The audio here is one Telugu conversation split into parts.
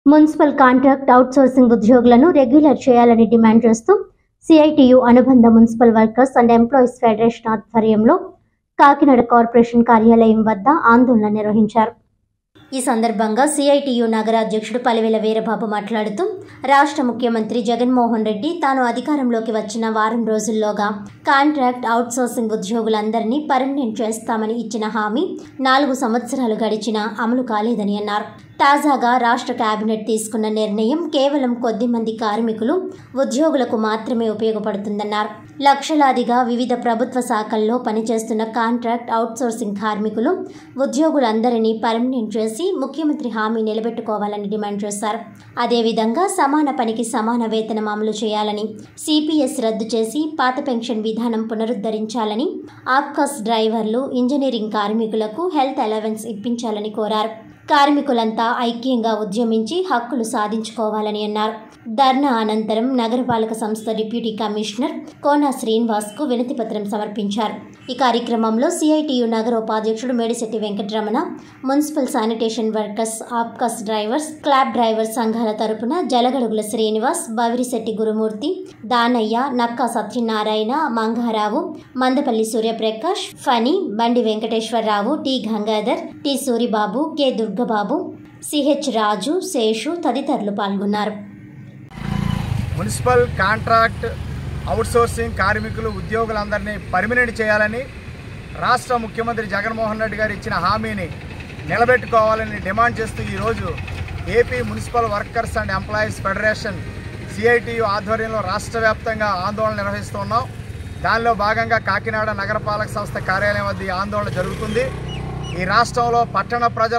మున్సిపల్ కాంట్రాక్ట్ అవుట్సోర్సింగ్ ఉద్యోగులను రెగ్యులర్ చేయాలని డిమాండ్ చేస్తూ సిఐటియు అనుబంధ municipal workers and employees federation ఆధ్వర్యంలో కాకినాడ కార్పొరేషన్ కార్యాలయం వద్ద ఆందోళన నిర్వహించారు ఈ సందర్భంగా సిఐటియు నగర అధ్యక్షుడు పలివెల వీరబాబు మాట్లాడుతూ రాష్ట్ర ముఖ్యమంత్రి జగన్మోహన్ రెడ్డి తాను అధికారంలోకి వచ్చిన వారం రోజుల్లోగా కాంట్రాక్ట్ అవుట్సోర్సింగ్ ఉద్యోగులందరినీ పర్మనెంట్ చేస్తామని ఇచ్చిన హామీ నాలుగు సంవత్సరాలు గడిచినా అమలు కాలేదని అన్నారు తాజాగా రాష్ట్ర కేబినెట్ తీసుకున్న నిర్ణయం కేవలం కొద్ది మంది కార్మికులు ఉద్యోగులకు మాత్రమే ఉపయోగపడుతుందన్నారు లక్షలాదిగా వివిధ ప్రభుత్వ శాఖల్లో పనిచేస్తున్న కాంట్రాక్ట్ అవుట్సోర్సింగ్ కార్మికులు ఉద్యోగులందరినీ పర్మనెంట్ చేసి ముఖ్యమంత్రి హామీ నిలబెట్టుకోవాలని డిమాండ్ చేశారు అదేవిధంగా సమాన పనికి సమాన వేతనం అమలు చేయాలని సిపిఎస్ రద్దు చేసి పాత పెన్షన్ విధానం పునరుద్ధరించాలని ఆప్కాస్ డ్రైవర్లు ఇంజనీరింగ్ కార్మికులకు హెల్త్ అలవెన్స్ ఇప్పించాలని కోరారు కార్మికులంతా ఐక్యంగా ఉద్యమించి హక్కులు సాధించుకోవాలని అన్నారు ధర్నా అనంతరం నగరపాలక సంస్థ డిప్యూటీ కమిషనర్ కోనా శ్రీనివాస్కు వినతిపత్రం సమర్పించారు ఈ కార్యక్రమంలో సిఐటియు నగర ఉపాధ్యక్షుడు Medisetti Venkataramana municipal sanitation workers APCOS drivers clap drivers సంఘాల తరపున జలగడుగుల శ్రీనివాస్ బవిరిశెట్టి గురుమూర్తి Danayya Nakka Satyanarayana Mangarao Mandapalli Suryaprakash Phani Bandi Venkateswararao T Gangadhar T Suribabu K Durgababu CH Raju Seshu తదితరులు పాల్గొన్నారు మున్సిపల్ కాంట్రాక్ట్ అవుట్సోర్సింగ్ కార్మికులు ఉద్యోగులందరినీ పర్మినెంట్ చేయాలని రాష్ట్ర ముఖ్యమంత్రి జగన్మోహన్ రెడ్డి గారు ఇచ్చిన హామీని నిలబెట్టుకోవాలని డిమాండ్ చేస్తూ ఈరోజు AP municipal workers and employees federation CITU ఆధ్వర్యంలో రాష్ట్ర వ్యాప్తంగా ఆందోళన నిర్వహిస్తున్నాం దానిలో భాగంగా కాకినాడ నగరపాలక సంస్థ కార్యాలయం వద్ద ఈ ఆందోళన జరుగుతుంది ఈ రాష్ట్రంలో పట్టణ ప్రజల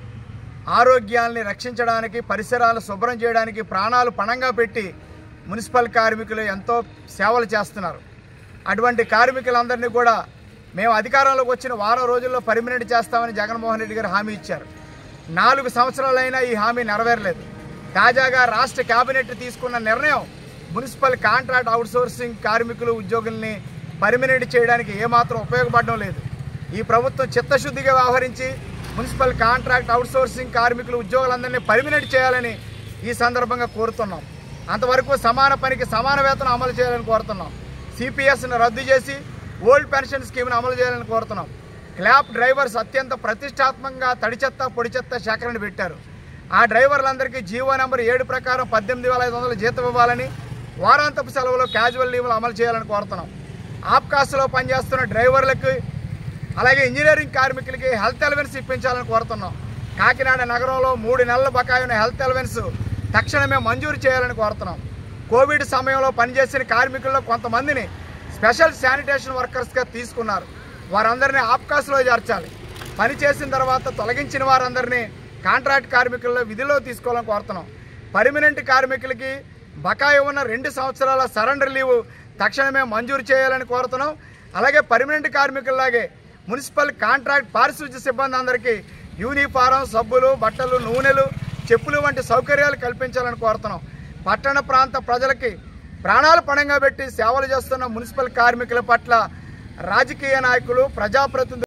ఆరోగ్యాల్ని రక్షించడానికి పరిసరాలు శుభ్రం చేయడానికి ప్రాణాలు పణంగా పెట్టి మున్సిపల్ కార్మికులు ఎంతో సేవలు చేస్తున్నారు అటువంటి కార్మికులందరినీ కూడా మేము అధికారంలోకి వచ్చిన వారం రోజుల్లో పర్మినెంట్ చేస్తామని జగన్మోహన్ రెడ్డి గారు హామీ ఇచ్చారు నాలుగు సంవత్సరాలైనా ఈ హామీ నెరవేరలేదు తాజాగా రాష్ట్ర కేబినెట్ తీసుకున్న నిర్ణయం మున్సిపల్ కాంట్రాక్ట్ అవుట్సోర్సింగ్ కార్మికులు ఉద్యోగుల్ని పర్మినెంట్ చేయడానికి ఏమాత్రం ఉపయోగపడడం లేదు ఈ ప్రభుత్వం చిత్తశుద్ధిగా వ్యవహరించి మున్సిపల్ కాంట్రాక్ట్ అవుట్సోర్సింగ్ కార్మికులు ఉద్యోగులందరినీ పర్మినెంట్ చేయాలని ఈ సందర్భంగా కోరుతున్నాం అంతవరకు సమాన పనికి సమాన వేతనం అమలు చేయాలని కోరుతున్నాం సిపిఎస్ను రద్దు చేసి ఓల్డ్ పెన్షన్ స్కీమ్ను అమలు చేయాలని కోరుతున్నాం క్లాప్ డ్రైవర్స్ అత్యంత ప్రతిష్టాత్మకంగా తడి చెత్త పొడి చెత్త సేకరణ పెట్టారు ఆ డ్రైవర్లందరికీ జీవో నెంబర్ ఏడు ప్రకారం పద్దెనిమిది వేల ఐదు వందల జీతం ఇవ్వాలని వారాంతపు సెలవులో క్యాజువల్ లీవ్లు అమలు చేయాలని కోరుతున్నాం ఆప్కాస్లో పనిచేస్తున్న డ్రైవర్లకు అలాగే ఇంజనీరింగ్ కార్మికులకి హెల్త్ అలవెన్స్ ఇప్పించాలని కోరుతున్నాం కాకినాడ నగరంలో మూడు నెలల బకాయి ఉన్న హెల్త్ అలవెన్స్ తక్షణమే మంజూరు చేయాలని కోరుతున్నాం కోవిడ్ సమయంలో పనిచేసిన కార్మికుల్లో కొంతమందిని స్పెషల్ శానిటేషన్ వర్కర్స్గా తీసుకున్నారు వారందరినీ ఆప్కాస్లో చేర్చాలి పని చేసిన తర్వాత తొలగించిన వారందరినీ కాంట్రాక్ట్ కార్మికుల్లో విధిలో తీసుకోవాలని కోరుతున్నాం పర్మనెంట్ కార్మికులకి బకాయి ఉన్న రెండు సంవత్సరాల సరెండర్ లీవ్ తక్షణమే మంజూరు చేయాలని కోరుతున్నాం అలాగే పర్మనెంట్ కార్మికుల్లాగే మున్సిపల్ కాంట్రాక్ట్ పారిశుద్ధ్య సిబ్బంది అందరికీ యూనిఫారం సబ్బులు బట్టలు నూనెలు చెప్పులు వంటి సౌకర్యాలు కల్పించాలని కోరుతున్నాం పట్టణ ప్రాంత ప్రజలకి ప్రాణాలు పణంగా పెట్టి సేవలు చేస్తున్న మున్సిపల్ కార్మికుల పట్ల రాజకీయ నాయకులు ప్రజాప్రతినిధులు